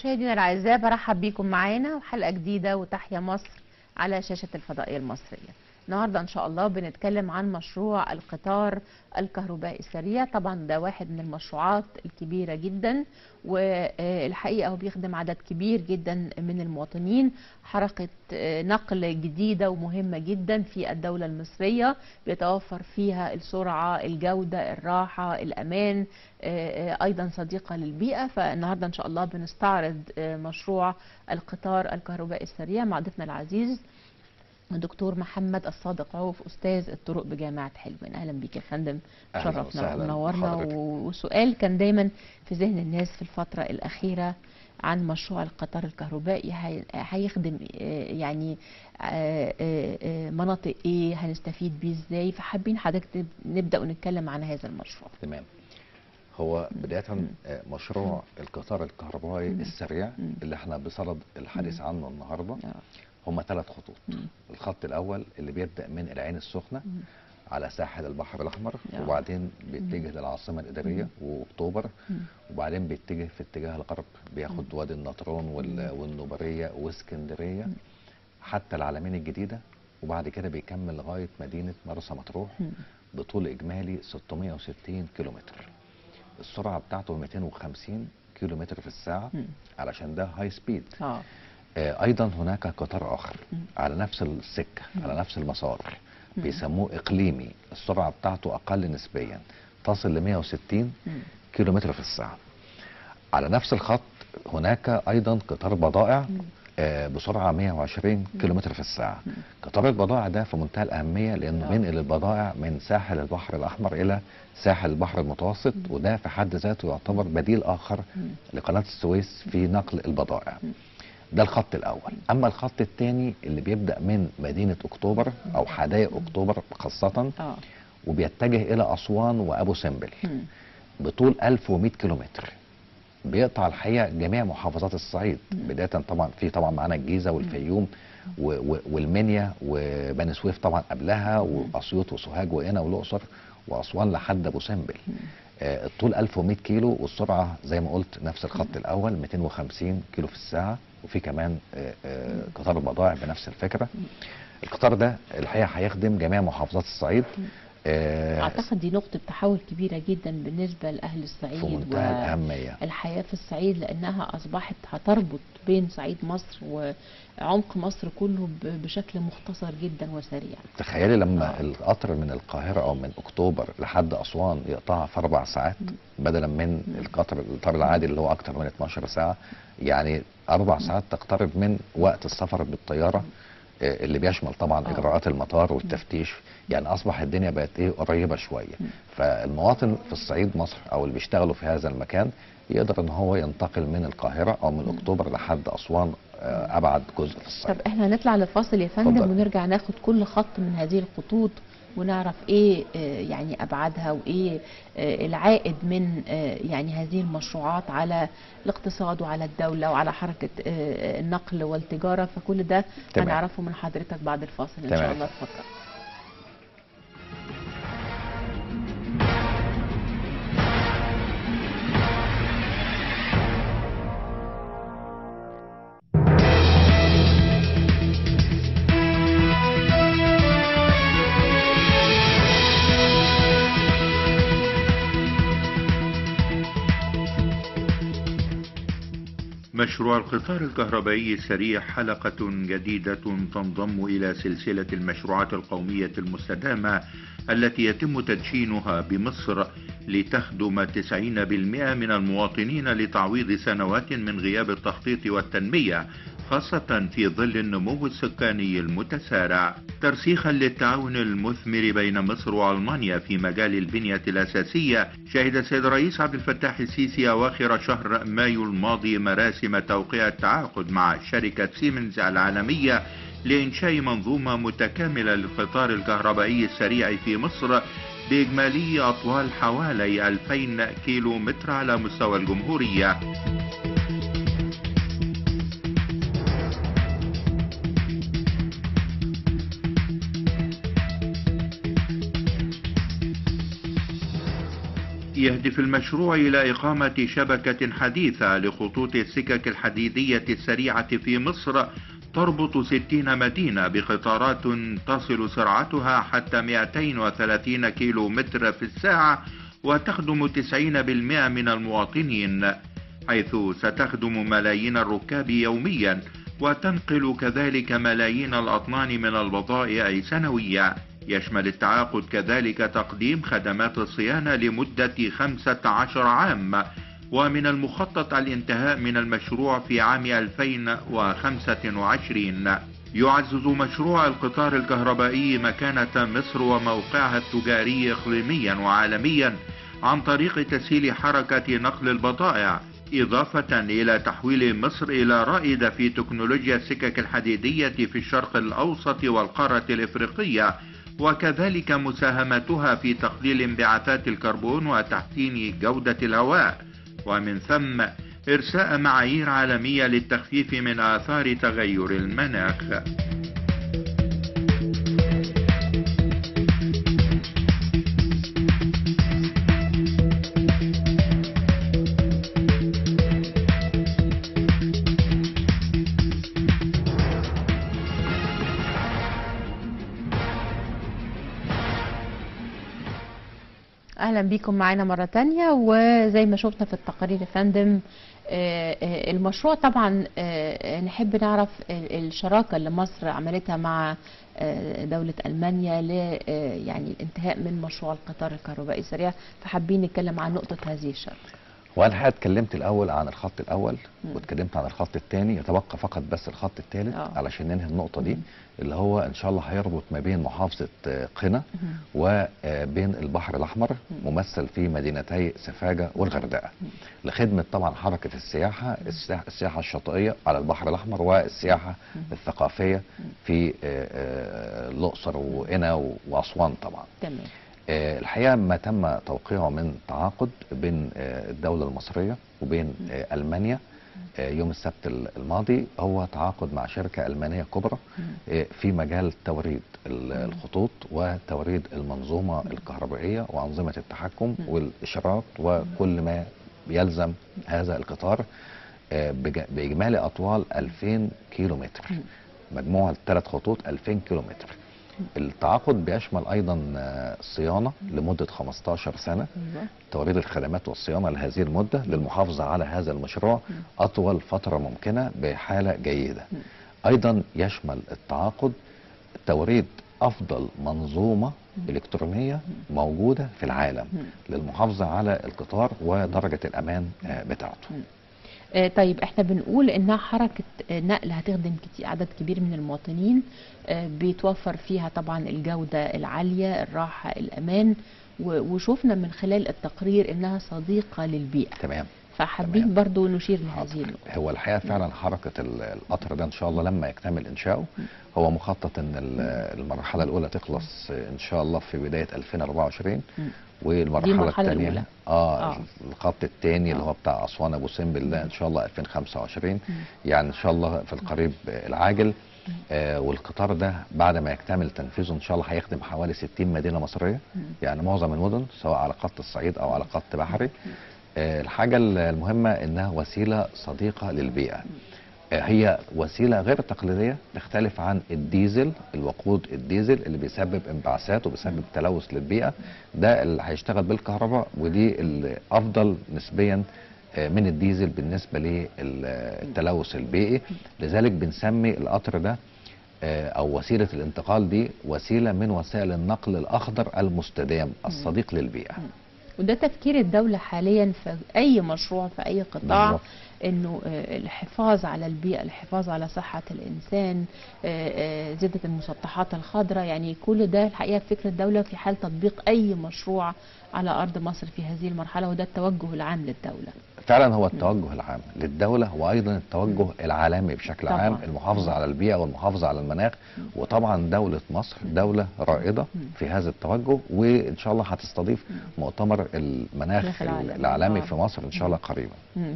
مشاهدينا الاعزاء برحب بيكم معانا وحلقه جديده وتحيا مصر على شاشه الفضائيه المصريه. النهارده ان شاء الله بنتكلم عن مشروع القطار الكهربائي السريع، طبعا ده واحد من المشروعات الكبيره جدا والحقيقه هو بيخدم عدد كبير جدا من المواطنين، حركه نقل جديده ومهمه جدا في الدوله المصريه بيتوفر فيها السرعه، الجوده، الراحه، الامان، ايضا صديقه للبيئه، فالنهارده ان شاء الله بنستعرض مشروع القطار الكهربائي السريع مع ضيفنا العزيز الدكتور محمد الصادق عوف استاذ الطرق بجامعه حلوان اهلا بيك يا فندم شرفنا ونورنا وسؤال كان دايما في ذهن الناس في الفتره الاخيره عن مشروع القطار الكهربائي هيخدم يعني مناطق ايه هنستفيد بيه ازاي فحابين حضرتك نبدا ونتكلم عن هذا المشروع تمام هو بداية مشروع القطار الكهربائي السريع اللي احنا بصدد الحديث عنه النهارده هم ثلاث خطوط مم. الخط الاول اللي بيبدا من العين السخنه مم. على ساحل البحر الاحمر يا. وبعدين بيتجه مم. للعاصمه الاداريه واكتوبر مم. وبعدين بيتجه في اتجاه الغرب بياخد وادي النطرون والنوبريه واسكندريه حتى العلمين الجديده وبعد كده بيكمل لغايه مدينه مرسى مطروح بطول اجمالي 660 كيلومتر السرعه بتاعته 250 كيلومتر في الساعه مم. علشان ده هاي سبيد آه. ايضا هناك قطار اخر على نفس السكه على نفس المسار بيسموه اقليمي السرعه بتاعته اقل نسبيا تصل ل 160 كيلو في الساعه على نفس الخط هناك ايضا قطار بضائع بسرعه 120 كيلو في الساعه قطار البضائع ده في منتهى الاهميه لانه بينقل البضائع من ساحل البحر الاحمر الى ساحل البحر المتوسط وده في حد ذاته يعتبر بديل اخر لقناه السويس في نقل البضائع ده الخط الاول اما الخط الثاني اللي بيبدا من مدينه اكتوبر او حدائق اكتوبر خاصه اه وبيتجه الى اسوان وابو سمبل بطول 1100 كيلومتر بيقطع الحقيقه جميع محافظات الصعيد بدايه طبعا في طبعا معانا الجيزه والفيوم والمنيا وبني سويف طبعا قبلها واسيوط وسوهاج وقنا والاقصر واسوان لحد ابو سمبل آه الطول 1100 كيلو والسرعه زي ما قلت نفس الخط الاول 250 كيلو في الساعه وفي كمان آه آه قطار البضائع بنفس الفكره القطار ده الحقيقه هيخدم جميع محافظات الصعيد اعتقد دي نقطه تحول كبيره جدا بالنسبه لاهل الصعيد في منتهى الاهميه الحياه في الصعيد لانها اصبحت هتربط بين صعيد مصر وعمق مصر كله بشكل مختصر جدا وسريع تخيلي لما آه. القطر من القاهره او من اكتوبر لحد اسوان يقطعها في اربع ساعات م. بدلا من م. القطر القطار العادي اللي هو اكتر من 12 ساعه يعني اربع ساعات تقترب من وقت السفر بالطياره م. اللي بيشمل طبعا أوه. اجراءات المطار والتفتيش يعني اصبح الدنيا بقت ايه قريبه شويه فالمواطن في الصعيد مصر او اللي بيشتغلوا في هذا المكان يقدر ان هو ينتقل من القاهره او من اكتوبر لحد اسوان ابعد جزء في الصعيد طب احنا هنطلع لفاصل يا فندم ونرجع ناخد كل خط من هذه الخطوط ونعرف ايه يعني ابعادها وايه العائد من يعني هذه المشروعات على الاقتصاد وعلى الدوله وعلى حركه النقل والتجاره فكل ده تمام. هنعرفه من حضرتك بعد الفاصل ان تمام. شاء الله اتفضل مشروع القطار الكهربائي السريع حلقة جديدة تنضم إلى سلسلة المشروعات القومية المستدامة التي يتم تدشينها بمصر لتخدم 90% من المواطنين لتعويض سنوات من غياب التخطيط والتنمية خاصة في ظل النمو السكاني المتسارع ترسيخا للتعاون المثمر بين مصر وألمانيا في مجال البنية الأساسية شهد السيد الرئيس عبد الفتاح السيسي أواخر شهر مايو الماضي مراسم توقيع التعاقد مع شركة سيمنز العالمية لإنشاء منظومة متكاملة للقطار الكهربائي السريع في مصر بإجمالي أطوال حوالي 2000 كيلو متر على مستوى الجمهورية يهدف المشروع إلى إقامة شبكة حديثة لخطوط السكك الحديدية السريعة في مصر تربط 60 مدينة بقطارات تصل سرعتها حتى 230 كيلو متر في الساعة وتخدم 90% من المواطنين حيث ستخدم ملايين الركاب يوميا وتنقل كذلك ملايين الأطنان من البضائع سنويا يشمل التعاقد كذلك تقديم خدمات الصيانة لمدة 15 عام ومن المخطط الانتهاء من المشروع في عام 2025 يعزز مشروع القطار الكهربائي مكانة مصر وموقعها التجاري إقليميا وعالميا عن طريق تسهيل حركة نقل البضائع إضافة إلى تحويل مصر إلى رائدة في تكنولوجيا السكك الحديدية في الشرق الأوسط والقارة الإفريقية وكذلك مساهمتها في تقليل انبعاثات الكربون وتحسين جودة الهواء ومن ثم إرساء معايير عالمية للتخفيف من آثار تغير المناخ اهلا بيكم معانا مره تانية وزي ما شفنا في التقارير يا فندم آه، آه، المشروع طبعا آه، نحب نعرف ال- الشراكه اللي مصر عملتها مع آه، دوله المانيا ل آه، يعني الانتهاء من مشروع القطار الكهربائي السريع فحابين نتكلم عن نقطه هذه الشراكه وانا الحقيقه اتكلمت الاول عن الخط الاول مم. واتكلمت عن الخط الثاني يتبقى فقط بس الخط الثالث آه. علشان ننهي النقطه دي مم. اللي هو ان شاء الله هيربط ما بين محافظه آه، قنا وبين البحر الاحمر مم. ممثل في مدينتي سفاجه والغردقه مم. لخدمه طبعا حركه السياحه السياحه, السياحة الشاطئيه على البحر الاحمر والسياحه مم. الثقافيه في آه، آه، الاقصر وقنا واسوان طبعا تمام آه، الحقيقه ما تم توقيعه من تعاقد بين آه، الدوله المصريه وبين آه، المانيا آه، يوم السبت الماضي هو تعاقد مع شركه المانيه كبرى مم. آه، في مجال توريد ال- مم. الخطوط وتوريد المنظومه الكهربائيه وانظمه التحكم مم. والاشارات وكل ما يلزم هذا القطار آه، بج- باجمالي اطوال 2000 كيلو متر مم. مجموع الثلاث خطوط 2000 كيلو متر التعاقد بيشمل ايضا آه، صيانه لمده 15 سنه ايوه توريد الخدمات والصيانه لهذه المده للمحافظه على هذا المشروع مم. اطول فتره ممكنه بحاله جيده. مم. ايضا يشمل التعاقد توريد افضل منظومه الكترونيه موجوده في العالم مم. للمحافظه على القطار ودرجه الامان آه، بتاعته. آه، طيب احنا بنقول انها حركه آه، نقل هتخدم كتير عدد كبير من المواطنين آه، بيتوفر فيها طبعا الجوده العاليه الراحه الامان و- وشفنا من خلال التقرير انها صديقه للبيئه تمام. فحابين تمام. برضو نشير لهذه حاضر. النقطه هو الحقيقه فعلا حركه ال- القطر ده ان شاء الله لما يكتمل انشاؤه هو مخطط ان ال- المرحله الاولى تخلص ان شاء الله في بدايه 2024 مم. والمرحله المرحلة الثانيه الأولى. اه, آه. الخط الثاني اللي آه. هو بتاع اسوان ابو سمبل ده ان شاء الله 2025 مم. يعني ان شاء الله في القريب العاجل آه والقطار ده بعد ما يكتمل تنفيذه ان شاء الله هيخدم حوالي 60 مدينه مصريه مم. يعني معظم المدن سواء على خط الصعيد او على خط بحري آه، الحاجة المهمة إنها وسيلة صديقة للبيئة آه، هي وسيلة غير تقليدية تختلف عن الديزل الوقود الديزل اللي بيسبب انبعاثات وبيسبب تلوث للبيئة ده اللي هيشتغل بالكهرباء ودي الأفضل نسبيا آه، من الديزل بالنسبة للتلوث البيئي لذلك بنسمي القطر ده آه، أو وسيلة الانتقال دي وسيلة من وسائل النقل الأخضر المستدام الصديق للبيئة وده تفكير الدولة حاليا في أي مشروع في أي قطاع بالظبط. انه آه، الحفاظ على البيئة الحفاظ على صحة الانسان آه، آه، زيادة المسطحات الخضراء يعني كل ده الحقيقة فكر الدولة في حال تطبيق اي مشروع على ارض مصر في هذه المرحلة وده التوجه العام للدولة فعلا هو التوجه العام للدولة وايضا التوجه العالمي بشكل طبعاً. عام المحافظة على البيئة والمحافظة على المناخ وطبعا دولة مصر دولة رائدة مم. في هذا التوجه وان شاء الله هتستضيف مؤتمر المناخ المناخ العالمي. العالمي آه. في مصر ان شاء الله قريبا مم.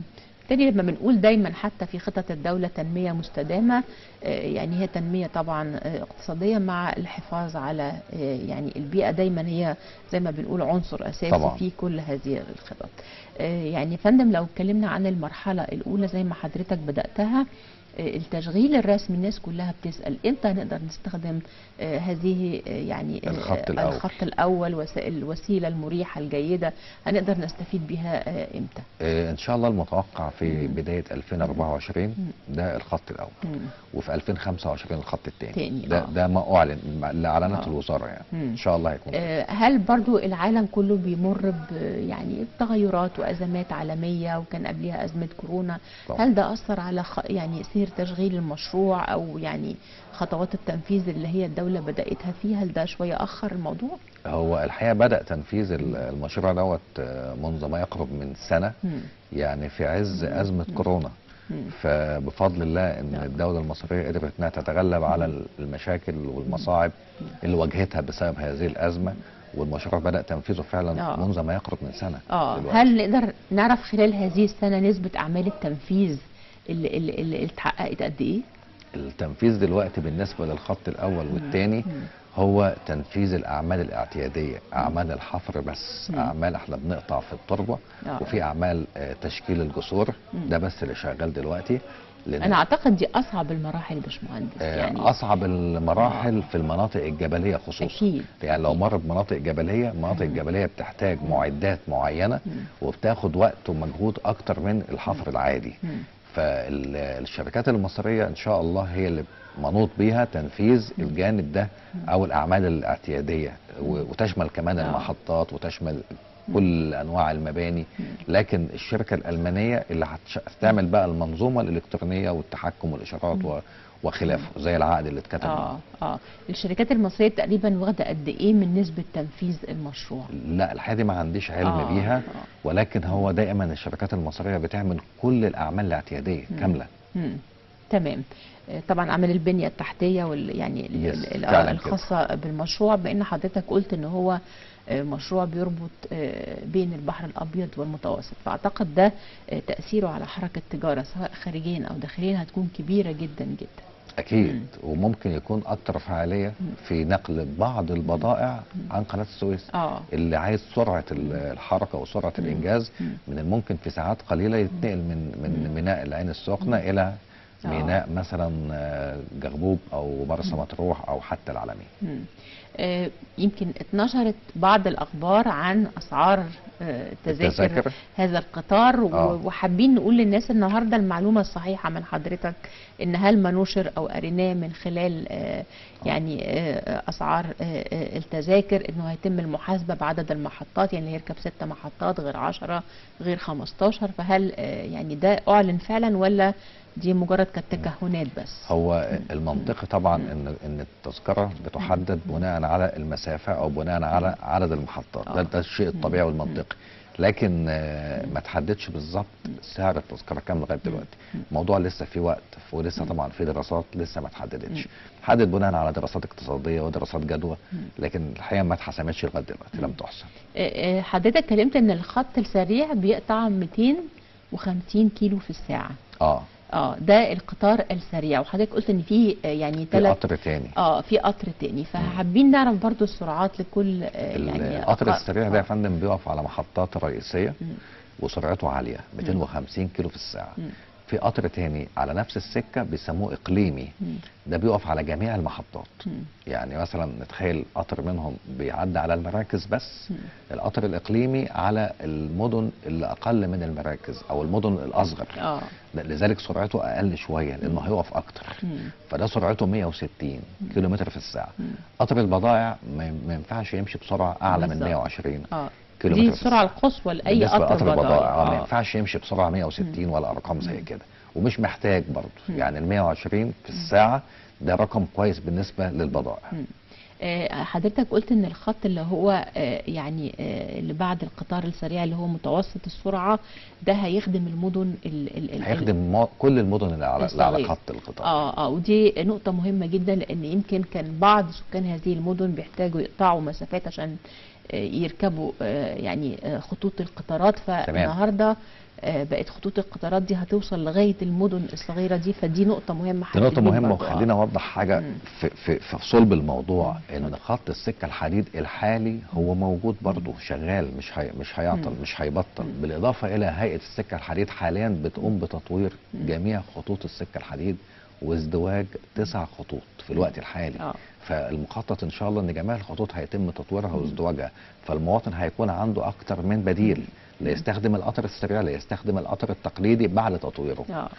بالتالي لما بنقول دايما حتى في خطط الدولة تنمية مستدامة آه، يعني هي تنمية طبعا آه، اقتصادية مع الحفاظ على آه، يعني البيئة دايما هي زي ما بنقول عنصر أساسي طبعاً. في كل هذه الخطط آه، يعني يا فندم لو اتكلمنا عن المرحلة الأولى زي ما حضرتك بدأتها آه، التشغيل الرسمي الناس كلها بتسأل امتى هنقدر نستخدم آه، هذه آه، يعني آه، الخط الأول. الخط الأول وسائل الوسيلة المريحة الجيدة هنقدر نستفيد بها آه، امتى آه، ان شاء الله المتوقع في مم. بدايه 2024 ده الخط الاول مم. وفي 2025 الخط الثاني تاني، ده آه. ده ما اعلن اللي اعلنته آه. الوزاره يعني مم. ان شاء الله هيكون كده. آه، هل برضو العالم كله بيمر ب يعني بتغيرات وازمات عالميه وكان قبلها ازمه كورونا طبعا. هل ده اثر على خ... يعني سير تشغيل المشروع او يعني خطوات التنفيذ اللي هي الدوله بداتها فيها هل ده شويه اخر الموضوع هو الحقيقه بدا تنفيذ ال- المشروع دوت آه، منذ ما يقرب من سنه مم. يعني في عز مم. ازمه مم. كورونا مم. فبفضل الله ان نعم. الدوله المصريه قدرت انها تتغلب على المشاكل والمصاعب اللي واجهتها بسبب هذه الازمه والمشروع بدا تنفيذه فعلا آه. منذ ما يقرب من سنه اه دلوقتي. هل نقدر نعرف خلال هذه السنه نسبه اعمال التنفيذ اللي اللي, اللي اللي اتحققت قد ايه التنفيذ دلوقتي بالنسبه للخط الاول والثاني مم. هو تنفيذ الاعمال الاعتياديه اعمال الحفر بس مم. اعمال احنا بنقطع في التربه آه. وفي اعمال آه، تشكيل الجسور مم. ده بس اللي شغال دلوقتي لان انا اعتقد دي اصعب المراحل يا باشمهندس آه، يعني اصعب المراحل في المناطق الجبليه خصوصا اكيد يعني لو مر بمناطق جبليه المناطق الجبليه بتحتاج معدات معينه مم. وبتاخد وقت ومجهود اكتر من الحفر العادي مم. فالشركات المصريه ان شاء الله هي اللي منوط بيها تنفيذ الجانب ده او الاعمال الاعتياديه و- وتشمل كمان آه. المحطات وتشمل كل انواع المباني لكن الشركه الالمانيه اللي هتش- هتعمل بقى المنظومه الالكترونيه والتحكم والاشارات و- وخلافه زي العقد اللي اتكتب اه اه الشركات المصريه تقريبا واخده قد ايه من نسبه تنفيذ المشروع لا الحقيقه دي ما عنديش علم آه، بيها آه. ولكن هو دائما الشركات المصريه بتعمل كل الاعمال الاعتياديه مم. كامله مم. تمام آه، طبعا عمل البنيه التحتيه وال يعني ال- يس، ال- ال- فعلاً آه، كده. الخاصه بالمشروع بان حضرتك قلت ان هو آه، مشروع بيربط آه، بين البحر الابيض والمتوسط فاعتقد ده آه، تاثيره على حركه التجاره سواء خارجيا او داخليا هتكون كبيره جدا جدا اكيد مم. وممكن يكون اكتر فعاليه في نقل بعض البضائع عن قناه السويس اه اللي عايز سرعه ال- الحركه وسرعه الانجاز مم. من الممكن في ساعات قليله يتنقل من من ميناء العين السخنه الى آه. ميناء مثلا آه، جغبوب او مرسى مطروح او حتى العلمين مم. آه، يمكن اتنشرت بعض الاخبار عن اسعار آه، تذاكر التذاكر. هذا القطار و- آه. وحابين نقول للناس النهارده المعلومه الصحيحه من حضرتك ان هل ما نشر او قريناه من خلال آه، يعني آه، اسعار آه، آه، التذاكر انه هيتم المحاسبه بعدد المحطات يعني اللي يركب ست محطات غير 10 غير 15 فهل آه، يعني ده اعلن فعلا ولا دي مجرد كانت تكهنات بس هو المنطقي طبعا ان ان التذكره بتحدد بناء على المسافه او بناء على عدد المحطات ده, آه. ده الشيء الطبيعي والمنطقي لكن آه، ما تحددش بالظبط سعر التذكره كام لغايه دلوقتي الموضوع لسه في وقت ولسه طبعا في دراسات لسه ما اتحددتش حدد بناء على دراسات اقتصاديه ودراسات جدوى لكن الحقيقه ما اتحسمتش لغايه دلوقتي لم تحسم آه، آه، حضرتك اتكلمت ان الخط السريع بيقطع 250 كيلو في الساعة اه اه ده القطار السريع وحضرتك قلت ان في آه، يعني في ثلاث قطر تاني اه في قطر تاني فحابين نعرف برضو السرعات لكل آه، يعني القطر أق- السريع ده يا آه. فندم بيقف على محطات رئيسيه مم. وسرعته عاليه 250 كيلو في الساعه مم. في قطر تاني على نفس السكه بيسموه اقليمي مم. ده بيقف على جميع المحطات مم. يعني مثلا نتخيل قطر منهم بيعدي على المراكز بس مم. القطر الاقليمي على المدن اللي اقل من المراكز او المدن الاصغر اه ده- لذلك سرعته اقل شويه لانه هيقف اكتر مم. فده سرعته 160 كيلو متر في الساعه مم. قطر البضائع ما ما ينفعش يمشي بسرعه اعلى من بالظبط. 120 اه كيلو دي متر في السرعة الساعة. القصوى لأي بالنسبه قطر لقطر البضائع آه. ما بضائع ينفعش يمشي بسرعه 160 ولا ارقام زي كده ومش محتاج برضه يعني ال 120 في الساعه ده رقم كويس بالنسبه للبضائع مم. آه، حضرتك قلت ان الخط اللي هو آه، يعني آه، اللي بعد القطار السريع اللي هو متوسط السرعه ده هيخدم المدن ال ال ال هيخدم مو- كل المدن اللي على, اللي على الصغير. خط القطار اه اه ودي نقطة مهمة جدا لأن يمكن كان بعض سكان هذه المدن بيحتاجوا يقطعوا مسافات عشان آه، يركبوا آه، يعني آه، خطوط القطارات فالنهارده آه، بقت خطوط القطارات دي هتوصل لغايه المدن الصغيره دي فدي نقطه مهمه دي نقطة حابين مهمة برضو، آه. وخلينا أوضح حاجة مم. في, في, في صلب الموضوع إن خط السكة الحديد الحالي هو موجود برضه شغال مش هي مش هيعطل مم. مش هيبطل بالإضافة إلى هيئة السكة الحديد حاليا بتقوم بتطوير جميع خطوط السكة الحديد وازدواج تسع خطوط في الوقت الحالي آه. فالمخطط ان شاء الله ان جميع الخطوط هيتم تطويرها وازدواجها فالمواطن هيكون عنده اكتر من بديل لا يستخدم القطر السريع لا يستخدم القطر التقليدي بعد تطويره اه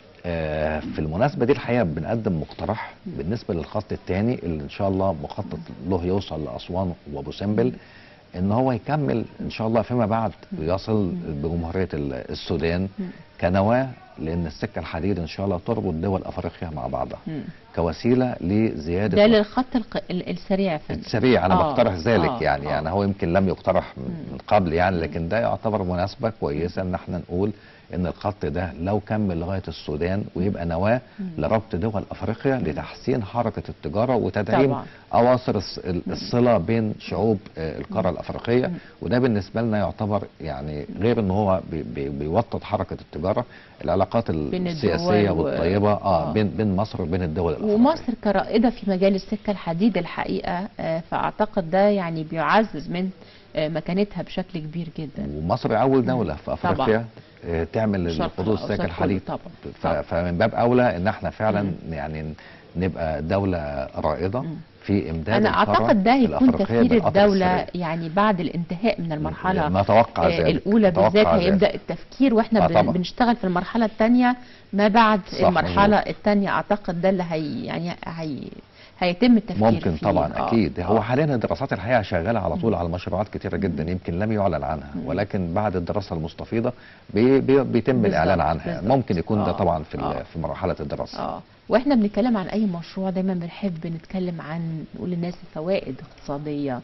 آه، في المناسبة دي الحقيقة بنقدم مقترح بالنسبة للخط الثاني اللي إن شاء الله مخطط له يوصل لأسوان وأبو سمبل إن هو يكمل إن شاء الله فيما بعد يصل بجمهورية ال- السودان كنواة لأن السكة الحديد إن شاء الله تربط دول أفريقيا مع بعضها مم. كوسيلة لزيادة ده للخط الق... ال- السريع يا فندم السريع انا آه، بقترح ذلك آه، يعني آه. يعني هو يمكن لم يقترح من من قبل يعني لكن ده يعتبر مناسبه كويسه ان احنا نقول ان الخط ده لو كمل لغايه السودان ويبقى نواه لربط دول افريقيا لتحسين حركه التجاره وتدعيم طبعا. اواصر الص- ال- الصله بين شعوب آه، القاره الافريقيه وده بالنسبه لنا يعتبر يعني غير ان هو بي- بي- بيوطد حركه التجاره العلاقات بين السياسيه الدول و- والطيبه اه آه. بين بين مصر وبين الدول الافريقيه ومصر كرائدة في مجال السكة الحديد الحقيقة آه، فأعتقد ده يعني بيعزز من آه، مكانتها بشكل كبير جدا ومصر اول دوله في طبعاً. افريقيا آه، تعمل شرق الخطوط الأوسط السكك كله الحديد طبعاً. ف- طبعاً. فمن باب اولى ان احنا فعلا يعني نبقى دوله رائده في امداد أنا القارة أعتقد ده هيكون الأفريقية تفكير بالقطر الدولة السريع. يعني بعد الانتهاء من المرحلة نتوقع آه، ذلك الأولى نتوقع بالذات ذلك. هيبدأ التفكير وإحنا آه، بن- طبعاً. بنشتغل في المرحلة الثانية ما بعد صح، المرحلة مظبوط. الثانية أعتقد ده اللي هي يعني هي هيتم التفكير ممكن فيه. طبعا آه، اكيد آه. هو حاليا الدراسات الحقيقه شغاله على طول على مشروعات كتيره جدا يمكن لم يعلن عنها ولكن بعد الدراسه المستفيضه بي بي بيتم بالظبط، الاعلان عنها بالظبط. ممكن يكون ده آه، طبعا في ال- آه. في مرحله الدراسه اه واحنا بنتكلم عن اي مشروع دايما بنحب نتكلم عن نقول للناس فوائد اقتصاديه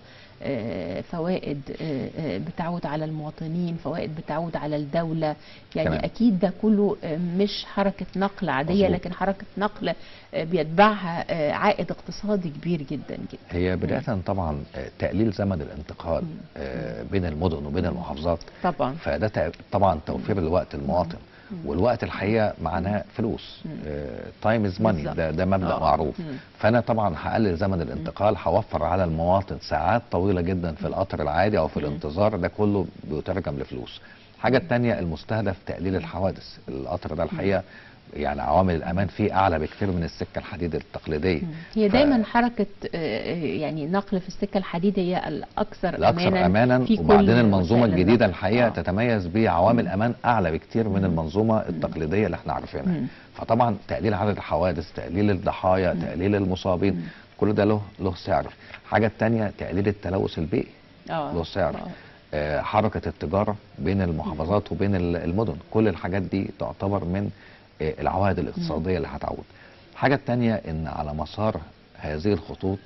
آه، فوائد آه، آه، بتعود على المواطنين فوائد بتعود على الدوله يعني تمام. اكيد ده كله آه، مش حركه نقل عاديه مظبوط. لكن حركه نقل آه، بيتبعها آه، عائد اقتصادي كبير جدا جدا هي بدايه طبعا آه، تقليل زمن الانتقال آه، بين المدن وبين المحافظات طبعا فده تع- طبعا توفير الوقت المواطن والوقت الحقيقه معناه فلوس تايم از ماني بالظبط. ده ده مبدا آه. معروف مم. فانا طبعا هقلل زمن الانتقال هوفر على المواطن ساعات طويله جدا في القطر العادي او في الانتظار ده كله بيترجم لفلوس الحاجه الثانيه المستهدف تقليل الحوادث القطر ده الحقيقه يعني عوامل الامان فيه اعلى بكثير من السكه الحديد التقليديه هي ف- دايما حركه آه، يعني نقل في السكه الحديد هي الاكثر الاكثر امانا امانا في كل وبعدين المنظومه وسائل الجديده النقل. الحقيقه آه. تتميز بعوامل امان اعلى بكتير من المنظومه التقليديه اللي احنا عارفينها مم. فطبعا تقليل عدد الحوادث تقليل الضحايا تقليل المصابين كل ده له له سعر الحاجه الثانيه تقليل التلوث البيئي اه له سعر آه. آه، حركه التجاره بين المحافظات وبين ال- المدن كل الحاجات دي تعتبر من آه، العوائد الاقتصاديه اللي هتعود الحاجه الثانيه ان على مسار هذه الخطوط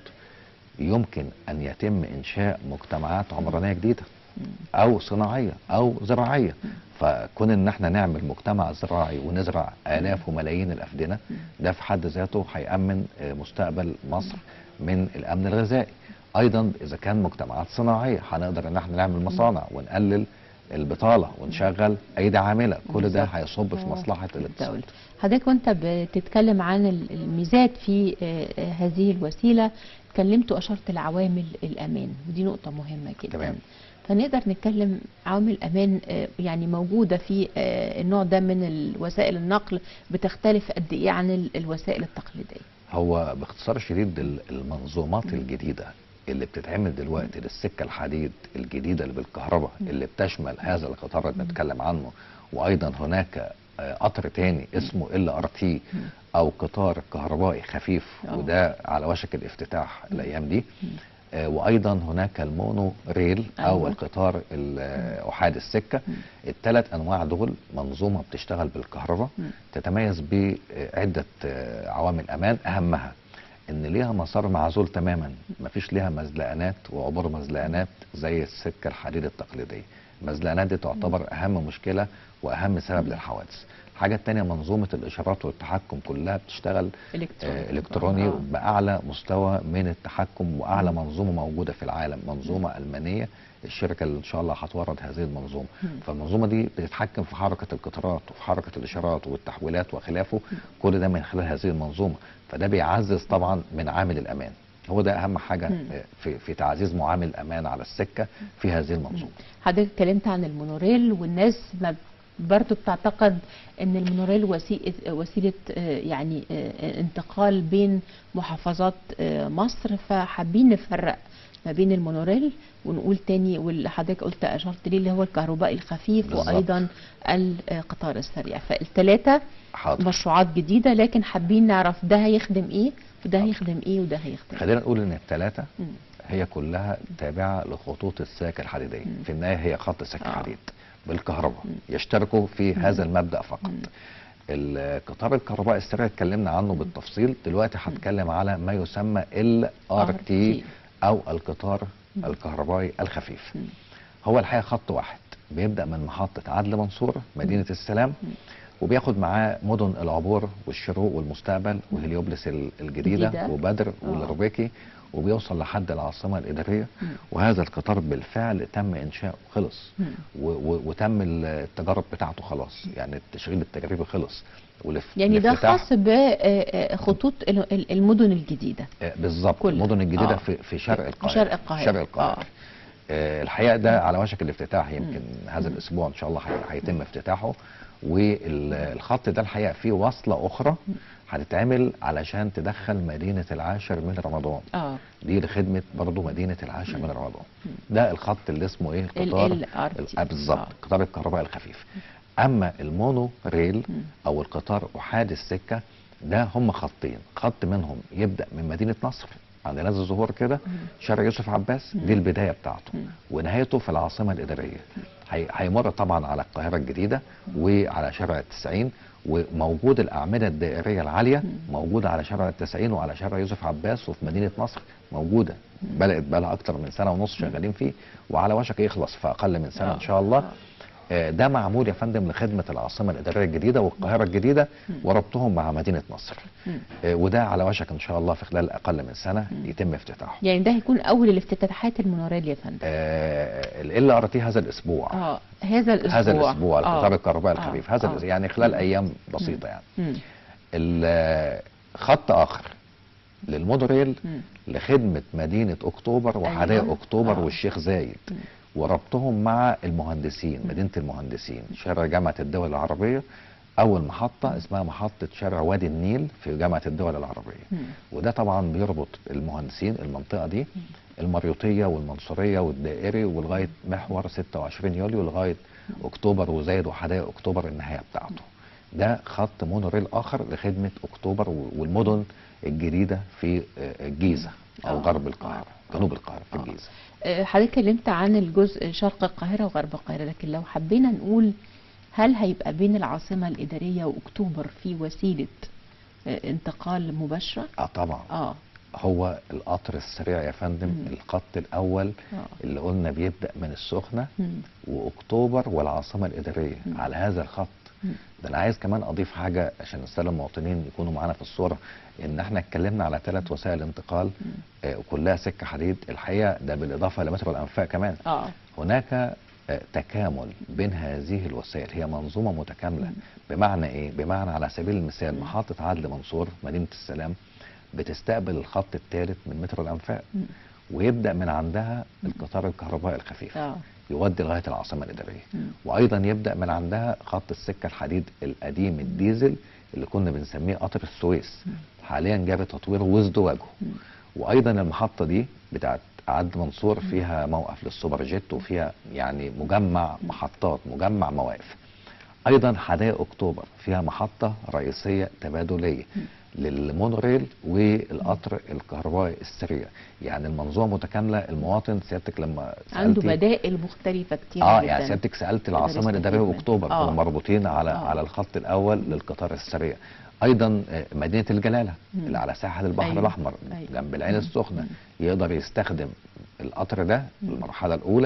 يمكن ان يتم انشاء مجتمعات عمرانيه جديده او صناعيه او زراعيه فكون ان احنا نعمل مجتمع زراعي ونزرع الاف وملايين الافدنه ده في حد ذاته هيامن آه، مستقبل مصر من الامن الغذائي ايضا اذا كان مجتمعات صناعيه هنقدر ان احنا نعمل مصانع ونقلل البطاله ونشغل ايدي عامله كل ده بالظبط. هيصب في آه، مصلحه الاقتصاد الدولة حضرتك وانت بتتكلم عن ال- الميزات في آه، آه، هذه الوسيلة اتكلمت واشرت لعوامل الامان ودي نقطة مهمة جدا تمام. فنقدر نتكلم عوامل امان آه، يعني موجودة في آه، النوع ده من الوسائل النقل بتختلف قد ايه عن ال- الوسائل التقليدية هو باختصار شديد ال- المنظومات الجديدة اللي بتتعمل دلوقتي للسكة الحديد الجديدة اللي بالكهرباء اللي بتشمل هذا القطار اللي بنتكلم عنه وأيضا هناك آه، قطر تاني اسمه ال ار تي أو قطار كهربائي خفيف آه. وده على وشك الافتتاح الأيام دي آه، وأيضا هناك المونو ريل أو أيوة. القطار ال- آه، أحاد السكة الثلاث أنواع دول منظومة بتشتغل بالكهرباء تتميز بعدة آه، عوامل أمان أهمها ان ليها مسار معزول تماما مفيش ليها مزلقانات وعبور مزلقانات زي السكه الحديد التقليديه المزلقانات دي تعتبر اهم مشكله واهم سبب للحوادث الحاجه الثانيه منظومه الاشارات والتحكم كلها بتشتغل الكتروني آه، الكتروني آه. باعلى مستوى من التحكم واعلى منظومه موجوده في العالم منظومه المانيه الشركه اللي ان شاء الله هتورد هذه المنظومه فالمنظومه دي بتتحكم في حركه القطارات وفي حركه الاشارات والتحويلات وخلافه كل ده من خلال هذه المنظومه فده بيعزز طبعا من عامل الامان هو ده اهم حاجه آه، في في تعزيز معامل الامان على السكه في هذه المنظومه حضرتك اتكلمت عن المونوريل والناس ما برضه بتعتقد ان المونوريل وسيله وسيله آه، يعني آه، انتقال بين محافظات آه، مصر فحابين نفرق ما بين المونوريل ونقول تاني واللي حضرتك قلت اشرت ليه اللي هو الكهربائي الخفيف بالظبط. وايضا القطار السريع فالثلاثه حاضر مشروعات جديده لكن حابين نعرف ده هيخدم ايه وده هيخدم ايه وده هيخدم خلينا نقول ان الثلاثه مم. هي كلها تابعه لخطوط السكك الحديديه في النهايه هي خط سكه آه. حديد بالكهرباء يشتركوا في هذا المبدا فقط القطار الكهربائي السريع اتكلمنا عنه بالتفصيل دلوقتي هتكلم على ما يسمى ال ار تي او القطار الكهربائي الخفيف هو الحقيقه خط واحد بيبدا من محطه عدلي منصور مدينه السلام وبياخد معاه مدن العبور والشروق والمستقبل وهليوبلس ال- الجديده جديدة. وبدر آه. والربيكي وبيوصل لحد العاصمه الاداريه وهذا القطار بالفعل تم انشاؤه خلص مم. و و وتم ال- التجارب بتاعته خلاص يعني التشغيل التجريبي خلص والاف- يعني ده الافتتاح- خاص بخطوط المدن الجديده آه، بالظبط كلها. المدن الجديده آه. في في شرق القاهره شرق القاهرة. شرق القاهره آه. آه. الحقيقه ده على وشك الافتتاح يمكن هذا الاسبوع ان شاء الله هي- هيتم افتتاحه والخط ده الحقيقه فيه وصله اخرى هتتعمل علشان تدخل مدينه العاشر من رمضان اه دي لخدمه برضه مدينه العاشر من رمضان ده الخط اللي اسمه ايه القطار ال LRT. آه، بالظبط آه. قطار الكهرباء الخفيف اما المونو ريل او القطار احاد السكه ده هم خطين خط منهم يبدا من مدينه نصر عند نادي الزهور كده شارع يوسف عباس دي البدايه بتاعته ونهايته في العاصمه الاداريه هي- هيمر طبعا على القاهره الجديده وعلى شارع التسعين وموجود الاعمده الدائريه العاليه موجوده على شارع التسعين وعلى شارع يوسف عباس وفي مدينه نصر موجوده بدات بقى لها اكتر من سنه ونص شغالين فيه وعلى وشك يخلص في اقل من سنه آه. ان شاء الله آه. آه، ده معمول يا فندم لخدمه العاصمه الاداريه الجديده والقاهره الجديده وربطهم مع مدينه نصر آه، وده على وشك ان شاء الله في خلال اقل من سنه يتم افتتاحه يعني ده هيكون اول الافتتاحات المونوريل يا فندم ال ار تي هذا الاسبوع اه هذا الاسبوع هذا الاسبوع القطار آه. الكهربائي آه. الخفيف هذا آه. الأس- يعني خلال ايام بسيطه يعني مم. ال- خط اخر للمودريل مم. لخدمه مدينه اكتوبر وحدائق أيوة. اكتوبر آه. والشيخ زايد وربطهم مع المهندسين مدينه المهندسين شارع جامعه الدول العربيه اول محطه اسمها محطه شارع وادي النيل في جامعه الدول العربيه مم. وده طبعا بيربط المهندسين المنطقه دي المريوطيه والمنصوريه والدائري ولغايه محور 26 يوليو لغايه اكتوبر وزايد وحدائق اكتوبر النهايه بتاعته ده خط مونوريل اخر لخدمه اكتوبر و- والمدن الجديده في آه، الجيزه او آه. غرب القاهره جنوب القاهره في آه. الجيزه آه، حضرتك اتكلمت عن الجزء شرق القاهره وغرب القاهره لكن لو حبينا نقول هل هيبقى بين العاصمه الاداريه واكتوبر في وسيله آه، انتقال مباشره؟ اه طبعا اه هو القطر السريع يا فندم مم. الخط الاول اه اللي قلنا بيبدا من السخنه مم. واكتوبر والعاصمه الاداريه مم. على هذا الخط مم. ده انا عايز كمان اضيف حاجه عشان الساده المواطنين يكونوا معانا في الصوره ان احنا اتكلمنا على ثلاث وسائل انتقال آه وكلها سكه حديد الحقيقه ده بالاضافه لمترو الانفاق كمان اه هناك آه، تكامل بين هذه الوسائل هي منظومه متكامله بمعنى ايه بمعنى على سبيل المثال محطه عدلي منصور مدينه السلام بتستقبل الخط الثالث من مترو الانفاق مم. ويبدا من عندها القطار الكهربائي الخفيف اه يودي لغايه العاصمه الاداريه مم. وايضا يبدا من عندها خط السكه الحديد القديم الديزل اللي كنا بنسميه قطر السويس حاليا جاب تطوير وازدواجه وايضا المحطه دي بتاعت عد منصور فيها موقف للسوبر جيت وفيها يعني مجمع محطات مجمع مواقف ايضا حدائق اكتوبر فيها محطه رئيسيه تبادليه للمونوريل والقطر الكهربائي السريع يعني المنظومه متكامله المواطن سيادتك لما عنده سألتي- بدائل مختلفه كتير اه جداً. يعني سيادتك سالت يقدر العاصمه الاداريه يستفيد واكتوبر منها. آه. كانوا مربوطين على آه. على الخط الاول للقطار السريع ايضا آه، مدينه الجلاله مم. اللي على ساحل البحر أيوة. الاحمر أيوة. جنب العين مم. السخنه مم. يقدر يستخدم القطر ده مم. المرحله الاولى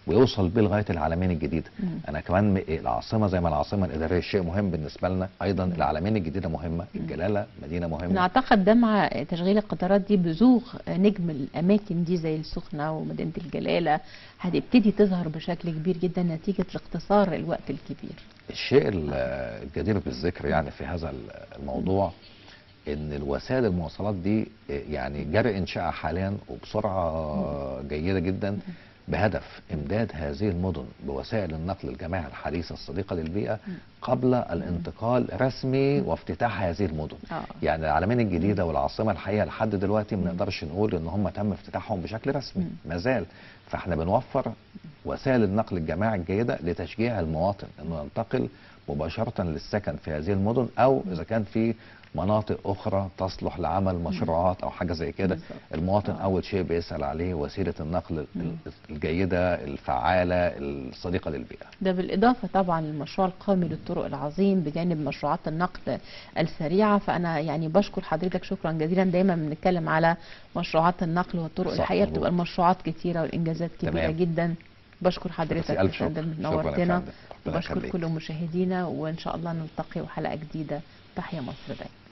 ويوصل بيه لغايه العالمين الجديده مم. انا كمان م- العاصمه زي ما العاصمه الاداريه شيء مهم بالنسبه لنا ايضا العالمين الجديده مهمه الجلاله مدينه انا مهمه اعتقد ده مع تشغيل القطارات دي بزوغ نجم الاماكن دي زي السخنه ومدينه الجلاله هتبتدي تظهر بشكل كبير جدا نتيجه الاختصار الوقت الكبير الشيء ال- الجدير بالذكر يعني في هذا الموضوع ان الوسائل المواصلات دي يعني جرى انشائها حاليا وبسرعه جيده جدا بهدف امداد هذه المدن بوسائل النقل الجماعي الحديثه الصديقه للبيئه قبل الانتقال رسمي وافتتاح هذه المدن اه يعني العالمين الجديده والعاصمه الحقيقه لحد دلوقتي ما نقدرش نقول ان هم تم افتتاحهم بشكل رسمي مم. ما زال فاحنا بنوفر وسائل النقل الجماعي الجيده لتشجيع المواطن انه ينتقل مباشره للسكن في هذه المدن او اذا كان في مناطق اخرى تصلح لعمل مشروعات او حاجه زي كده بالظبط. المواطن آه. اول شيء بيسال عليه وسيله النقل مم. الجيده الفعاله الصديقه للبيئه ده بالإضافة طبعا للمشروع القومي للطرق العظيم بجانب مشروعات النقل السريعة فأنا يعني بشكر حضرتك شكرا جزيلا دايما بنتكلم على مشروعات النقل والطرق صح، الحقيقة مظبوط. بتبقى المشروعات كتيرة والإنجازات كبيرة تمام. جدا بشكر حضرتك ألف يا شكر فندم شكرا يا نورتنا فندم. ربنا وبشكر يخليك. كل مشاهدينا وإن شاء الله نلتقي وحلقة جديدة تحيا مصر دايما